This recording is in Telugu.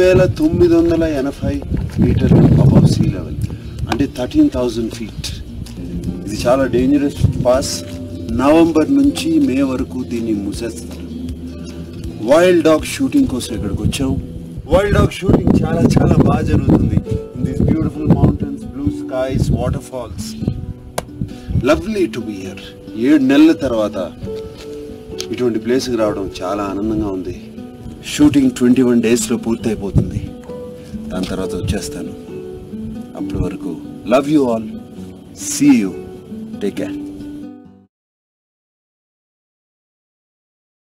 వేల తొమ్మిది వందల ఎనభై మీటర్లు అబౌవ్ సీ లెవెల్ అంటే థర్టీన్ థౌజండ్ ఫీట్ ఇది చాలా డేంజరస్ పాస్ నవంబర్ నుంచి మే వరకు దీన్ని మూసేస్తారు వైల్డ్ డాగ్ షూటింగ్ కోసం ఇక్కడికి వచ్చాం వైల్డ్ డాగ్ షూటింగ్ చాలా చాలా బాగా జరుగుతుంది in this beautiful mountains blue skies waterfalls lovely to be here ఏడు నెలల తర్వాత ఇటువంటి ప్లేస్కి రావడం చాలా ఆనందంగా ఉంది షూటింగ్ ట్వంటీ వన్ డేస్లో పూర్తయిపోతుంది దాని తర్వాత వచ్చేస్తాను అప్పటి వరకు love you all see you take care